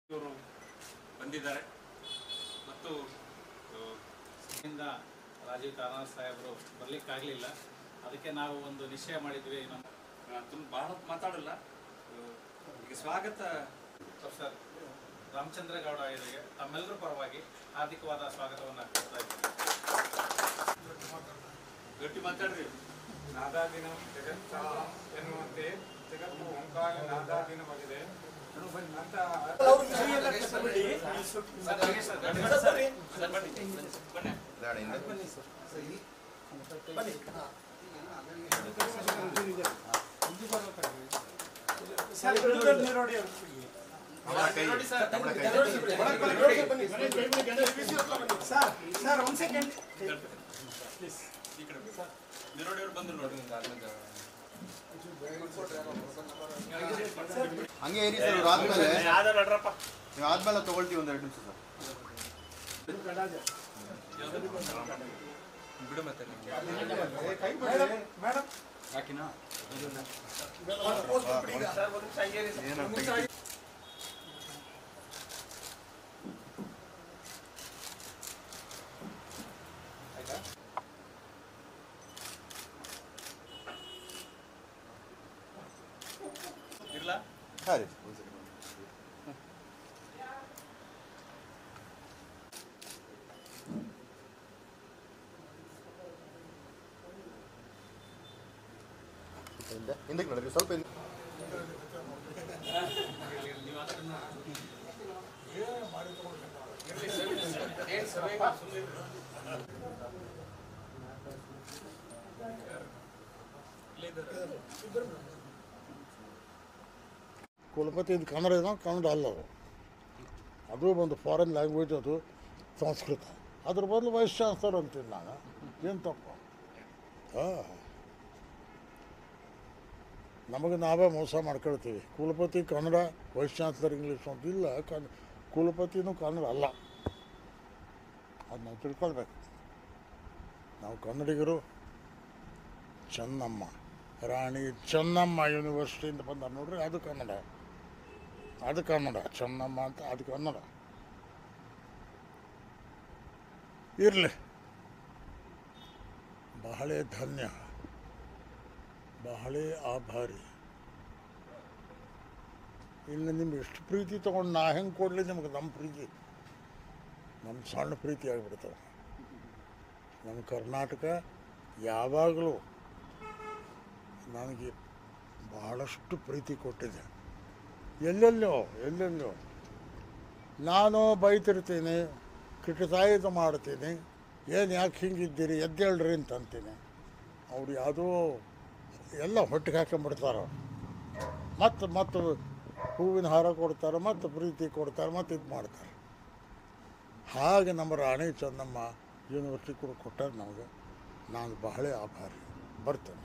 ಇವರು ಬಂದಿದ್ದಾರೆ ಮತ್ತು ಇಂದ ರಾಜೀವ್ ತಾರಾನಾಥ್ ಸಾಹೇಬರು ಬರಲಿಕ್ಕಾಗಲಿಲ್ಲ ಅದಕ್ಕೆ ನಾವು ಒಂದು ನಿಶ್ಚಯ ಮಾಡಿದ್ವಿ ನಮ್ಮ ತುಂಬ ಬಹಳ ಹೊತ್ತು ಮಾತಾಡಲ್ಲ ಈಗ ಸ್ವಾಗತ ಪ್ರೊಫೆಸರ್ ರಾಮಚಂದ್ರ ಗೌಡ ಅವರಿಗೆ ತಮ್ಮೆಲ್ಲರ ಪರವಾಗಿ ಹಾರ್ದಿಕವಾದ ಸ್ವಾಗತವನ್ನು ಕೊಡ್ತಾ ಇದ್ದೀನಿ ಗಟ್ಟಿ ಮಾತಾಡ್ರಿ ನಾದಾದಿನ ಜಗತ್ತಾಳ ಎನ್ನುವಂತೆ ಜಗತ್ತು ಓಂಕಾರ ನಾದಾದಿನವಾಗಿದೆ ಅಂತ ಸರ್, ಬನ್ನಿ ಸರ್, ಬನ್ನಿ. ಬನ್ನಿ ಈ ಕಡೆ ನಿರೋಡಿ ಅವ್ರು ಬಂದ್ರು ನೋಡಿ ಹಂಗೆ ಇರಿ ಸರ್ ಇವ್ರು ಆದ್ಮೇಲೆ ನೀವು ಆದ್ಮೇಲೆ ತಗೊಳ್ತೀವಿ ಒಂದು ಎರಡು ನಿಮಿಷ ಸರ್ ಬಿಡು ಮತ್ತೆ ಇರ್ಲಾ ಹಾಂ ರೀ ಹಿಂದೆ ಹಿಂದಕ್ಕೆ ನಡೀರಿ ಸ್ವಲ್ಪ ಹಿಂದೆ ಕುಲಪತಿ ಇದು ಕನ್ನಡ ಏನೋ ಕನ್ನಡ ಅಲ್ಲ ಅದು ಅದು ಒಂದು ಫಾರಿನ್ ಲ್ಯಾಂಗ್ವೇಜ್ ಅದು ಸಂಸ್ಕೃತ ಅದ್ರ ಬದಲು ವೈಸ್ ಚಾನ್ಸಲರ್ ಅಂತೀನಿ ನಾನು ಏನು ತಪ್ಪು ಹಾಂ ನಮಗೆ ನಾವೇ ಮೋಸ ಮಾಡ್ಕೊಳ್ತೀವಿ ಕುಲಪತಿ ಕನ್ನಡ ವೈಸ್ ಚಾನ್ಸಲರ್ ಇಂಗ್ಲೀಷ್ ಅಂತ ಇಲ್ಲ ಕನ್ ಕುಲಪತಿನೂ ಕನ್ನಡ ಅಲ್ಲ ಅದು ನಾವು ತಿಳ್ಕೊಳ್ಬೇಕು ನಾವು ಕನ್ನಡಿಗರು ಚೆನ್ನಮ್ಮ ರಾಣಿ ಚೆನ್ನಮ್ಮ ಯೂನಿವರ್ಸಿಟಿಯಿಂದ ಬಂದ ನೋಡ್ರಿ ಅದು ಕನ್ನಡ ಅದು ಕನ್ನಡ ಚೆನ್ನಮ್ಮ ಅಂತ ಅದು ಕನ್ನಡ ಇರಲಿ ಬಹಳ ಧನ್ಯ ಬಹಳ ಆಭಾರಿ ಇನ್ನು ನಿಮ್ಗೆ ಎಷ್ಟು ಪ್ರೀತಿ ತೊಗೊಂಡು ನಾ ಹೆಂಗೆ ಕೊಡಲಿ ನಿಮ್ಗೆ ನಮ್ಮ ಪ್ರೀತಿ ನಮ್ಮ ಸಣ್ಣ ಪ್ರೀತಿ ಆಗಿಬಿಡ್ತವೆ ನಮ್ಮ ಕರ್ನಾಟಕ ಯಾವಾಗಲೂ ನನಗೆ ಬಹಳಷ್ಟು ಪ್ರೀತಿ ಕೊಟ್ಟಿದೆ ಎಲ್ಲೆಲ್ಲೋ ಎಲ್ಲೆಲ್ಲೋ ನಾನು ಬೈತಿರ್ತೀನಿ ಕ್ರಿಟಿಸೈಸ್ ಮಾಡ್ತೀನಿ ಏನು ಯಾಕೆ ಹಿಂಗಿದ್ದೀರಿ ಎದ್ದೇಳ್ರಿ ಅಂತ ಅಂತೀನಿ ಅವ್ರು ಯಾವುದೋ ಎಲ್ಲ ಹೊಟ್ಟೆಗೆ ಹಾಕೊಂಡ್ಬಿಡ್ತಾರೆ ಮತ್ತು ಮತ್ತು ಹೂವಿನ ಹಾರ ಕೊಡ್ತಾರೆ ಮತ್ತು ಪ್ರೀತಿ ಕೊಡ್ತಾರೆ ಮತ್ತು ಇದು ಮಾಡ್ತಾರೆ ಹಾಗೆ ನಮ್ಮ ರಾಣಿ ಚೆನ್ನಮ್ಮ ಯೂನಿವರ್ಸಿಟಿ ಕೂಡ ಕೊಟ್ಟಾರೆ ನಮಗೆ ನಾನು ಬಹಳ ಆಭಾರಿ ಬರ್ತೇನೆ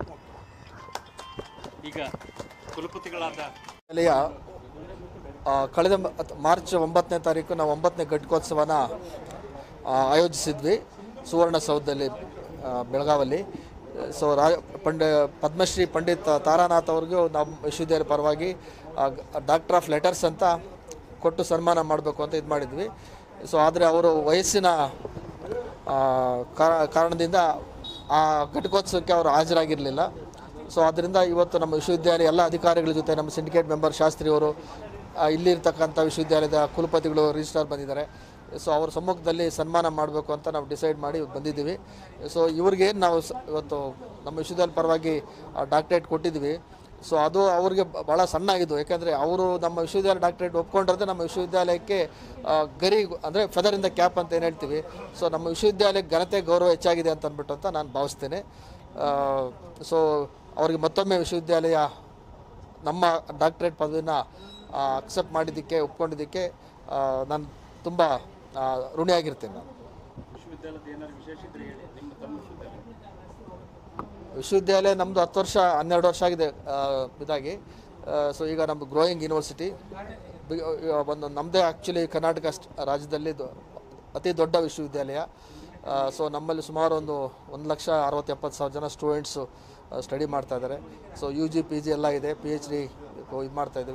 ಈಗ ಕುಲಪತಿಗಳಾದ ಶಾಲೆಯ ಆ, ಕಳೆದ ಮ- ಅತ್- ಮಾರ್ಚ್ ಒಂಬತ್ತನೇ ತಾರೀಕು ನಾವು ಒಂಬತ್ತನೇ ಘಟಿಕೋತ್ಸವನ ಆ, ಆಯೋಜಿಸಿದ್ವಿ ಸುವರ್ಣಸೌಧದಲ್ಲಿ ಆ, ಬೆಳಗಾವಲ್ಲಿ ಸೊ ರಾ ಪಂಡ ಪದ್ಮಶ್ರೀ ಪಂಡಿತ್ ತಾರಾನಾಥ್ ಅವ್ರಿಗೂ ನಮ್ಮ ವಿಶ್ವವಿದ್ಯಾಲಯ ಪರವಾಗಿ ಡಾಕ್ಟರ್ ಆಫ್ ಲೆಟರ್ಸ್ ಅಂತ ಕೊಟ್ಟು ಸನ್ಮಾನ ಮಾಡಬೇಕು ಅಂತ ಇದು ಮಾಡಿದ್ವಿ ಸೊ ಆದರೆ ಅವರು ವಯಸ್ಸಿನ ಆ, ಕಾ- ಕಾರಣದಿಂದ ಆ ಘಟಿಕೋತ್ಸವಕ್ಕೆ ಅವರು ಹಾಜರಾಗಿರಲಿಲ್ಲ ಸೊ ಆದ್ದರಿಂದ ಇವತ್ತು ನಮ್ಮ ವಿಶ್ವವಿದ್ಯಾಲಯ ಎಲ್ಲ ಅಧಿಕಾರಿಗಳ ಜೊತೆ ನಮ್ಮ ಸಿಂಡಿಕೇಟ್ ಮೆಂಬರ್ ಶಾಸ್ತ್ರಿ ಅವರು ಆ, ಇಲ್ಲಿರ್ತಕ್ಕಂಥ ವಿಶ್ವವಿದ್ಯಾಲಯದ ಕುಲಪತಿಗಳು ರಿಜಿಸ್ಟ್ರಾರ್ ಬಂದಿದ್ದಾರೆ ಸೊ ಅವ್ರ ಸಮ್ಮುಖದಲ್ಲಿ ಸನ್ಮಾನ ಮಾಡಬೇಕು ಅಂತ ನಾವು ಡಿಸೈಡ್ ಮಾಡಿ ಇವತ್ತು ಬಂದಿದ್ದೀವಿ ಸೊ ಇವ್ರಿಗೆ ನಾವು ಸ- ಇವತ್ತು ನಮ್ಮ ವಿಶ್ವವಿದ್ಯಾಲಯ ಪರವಾಗಿ ಡಾಕ್ಟ್ರೇಟ್ ಕೊಟ್ಟಿದ್ವಿ ಸೊ ಅದು ಅವ್ರಿಗೆ ಬ- ಭಾಳ ಸಣ್ಣ ಆಗಿದ್ದು ಯಾಕೆಂದರೆ ಅವರು ನಮ್ಮ ವಿಶ್ವವಿದ್ಯಾಲಯ ಡಾಕ್ಟ್ರೇಟ್ ಒಪ್ಕೊಂಡಿರೋದೇ ನಮ್ಮ ವಿಶ್ವವಿದ್ಯಾಲಯಕ್ಕೆ ಆ, ಗರಿ ಅಂದರೆ ಫೆದರಿಂದ ಕ್ಯಾಪ್ ಅಂತ ಏನು ಹೇಳ್ತೀವಿ ಸೊ ನಮ್ಮ ವಿಶ್ವವಿದ್ಯಾಲಯಕ್ಕೆ ಘನತೆ ಗೌರವ ಹೆಚ್ಚಾಗಿದೆ ಅಂತ ಅಂದ್ಬಿಟ್ಟು ಅಂತ ನಾನು ಭಾವಿಸ್ತೇನೆ ಸೊ ಅವ್ರಿಗೆ ಮತ್ತೊಮ್ಮೆ ವಿಶ್ವವಿದ್ಯಾಲಯ ನಮ್ಮ ಡಾಕ್ಟ್ರೇಟ್ ಪದವಿನ ಅಕ್ಸೆಪ್ಟ್ ಮಾಡಿದ್ದಕ್ಕೆ ಒಪ್ಕೊಂಡಿದ್ದಕ್ಕೆ ಆ, ನಾನು ತುಂಬ ಆ, ಋಣಿಯಾಗಿರ್ತೇನೆ ನಾನು ವಿಶ್ವವಿದ್ಯಾಲಯದ ಏನಾದ್ರು ವಿಶೇಷ ಇದ್ರೆ ಹೇಳಿ ನಿಮ್ಮ ತಮ್ಮ ವಿಶ್ವವಿದ್ಯಾಲಯ ವಿಶ್ವವಿದ್ಯಾಲಯ ನಮ್ಮದು ಹತ್ತು ವರ್ಷ ಹನ್ನೆರಡು ವರ್ಷ ಆಗಿದೆ ಆ, ಇದಾಗಿ ಸೊ ಈಗ ನಮ್ಮದು ಗ್ರೋಯಿಂಗ್ ಯೂನಿವರ್ಸಿಟಿ ಬಿ- ಆ, ಒಂದು ನಮ್ಮದೇ ಆ್ಯಕ್ಚುಲಿ ಕರ್ನಾಟಕ ಸ್ಟ್- ರಾಜ್ಯದಲ್ಲಿ ದೊ- ಅತಿ ದೊಡ್ಡ ವಿಶ್ವವಿದ್ಯಾಲಯ ಸೊ ನಮ್ಮಲ್ಲಿ ಸುಮಾರು ಒಂದು ಒಂದು ಲಕ್ಷ ಅರವತ್ತು ಎಪ್ಪತ್ತು ಸಾವಿರ ಜನ ಸ್ಟೂಡೆಂಟ್ಸು ಸ್ಟಡಿ ಮಾಡ್ತಾ ಇದ್ದಾರೆ so U G P G ಎಲ್ಲ ಇದೆ ಪಿ ಎಚ್ ಡಿ ಇದು ಮಾಡ್ತಾ ಇದ್ದೀವಿ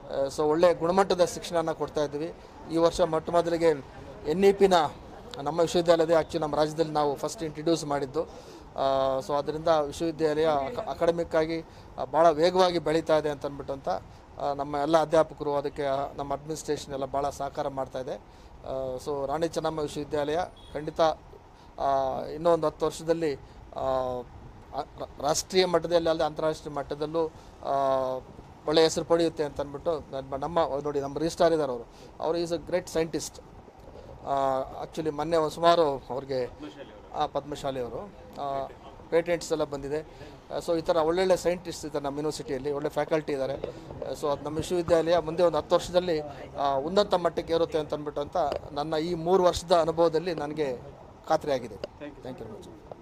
ಸೊ ಒಳ್ಳೆಯ ಗುಣಮಟ್ಟದ ಶಿಕ್ಷಣನ ಕೊಡ್ತಾ ಇದ್ದೀವಿ ಈ ವರ್ಷ ಮೊಟ್ಟ ಮೊದಲಿಗೆ ಎನ್ ಇ ಪಿನ ನಮ್ಮ ವಿಶ್ವವಿದ್ಯಾಲಯದ ಆ್ಯಕ್ಚುಲಿ ನಮ್ಮ ರಾಜ್ಯದಲ್ಲಿ ನಾವು ಫಸ್ಟ್ ಇಂಟ್ರಡ್ಯೂಸ್ ಮಾಡಿದ್ದು ಸೊ ಅದರಿಂದ ವಿಶ್ವವಿದ್ಯಾಲಯ ಅಕಾಡೆಮಿಕ್ ಆಗಿ ಭಾಳ ವೇಗವಾಗಿ ಬೆಳೀತಾ ಇದೆ ಅಂತ ಅಂದ್ಬಿಟ್ಟು ಅಂತ ಆ, ನಮ್ಮ ಎಲ್ಲ ಅಧ್ಯಾಪಕರು ಅದಕ್ಕೆ ಆ, ನಮ್ಮ ಅಡ್ಮಿನಿಸ್ಟ್ರೇಷನ್ ಎಲ್ಲ ಭಾಳ ಸಹಕಾರ ಮಾಡ್ತಾ ಇದೆ ಸೊ ರಾಣಿ ಚೆನ್ನಮ್ಮ ವಿಶ್ವವಿದ್ಯಾಲಯ ಖಂಡಿತ ಆ, ಇನ್ನೊಂದು ಹತ್ತು ವರ್ಷದಲ್ಲಿ ಆ, ಆ- ರಾ- ರಾಷ್ಟ್ರೀಯ ಮಟ್ಟದಲ್ಲಿ ಅಲ್ಲದೆ ಅಂತಾರಾಷ್ಟ್ರೀಯ ಮಟ್ಟದಲ್ಲೂ ಆ, ಒಳ್ಳೆಯ ಹೆಸರು ಪಡೆಯುತ್ತೆ ಅಂತ ಅಂದ್ಬಿಟ್ಟು ನಮ್ಮ ನಮ್ಮ ನೋಡಿ ನಮ್ಮ ರಿಜಿಸ್ಟಾರ್ ಇದ್ದಾರೆ ಅವರು ಅವರು is a great scientist actually ಮೊನ್ನೆ ಒಂದು ಸುಮಾರು ಅವ್ರಿಗೆ ಆ, ಪದ್ಮಶಾಲಿ ಅವರು ಪೇಟೆಂಟ್ಸ್ ಎಲ್ಲ ಬಂದಿದೆ ಸೊ ಈ ಥರ ಒಳ್ಳೊಳ್ಳೆ ಸೈಂಟಿಸ್ಟ್ ಇದ್ದಾರೆ ನಮ್ಮ ಯೂನಿವರ್ಸಿಟಿಯಲ್ಲಿ ಒಳ್ಳೆ ಫ್ಯಾಕಲ್ಟಿ ಇದ್ದಾರೆ ಸೊ ಅದು ನಮ್ಮ ವಿಶ್ವವಿದ್ಯಾಲಯ ಮುಂದೆ ಒಂದು ಹತ್ತು ವರ್ಷದಲ್ಲಿ ಆ, ಉನ್ನತ ಮಟ್ಟಕ್ಕೆ ಏರುತ್ತೆ ಅಂತ ಅಂದ್ಬಿಟ್ಟು ಅಂತ ನನ್ನ ಈ ಮೂರು ವರ್ಷದ ಅನುಭವದಲ್ಲಿ ನನಗೆ ಖಾತ್ರಿ ಆಗಿದೆ ಥ್ಯಾಂಕ್ ಯು ವೆರಿ ಮಚ್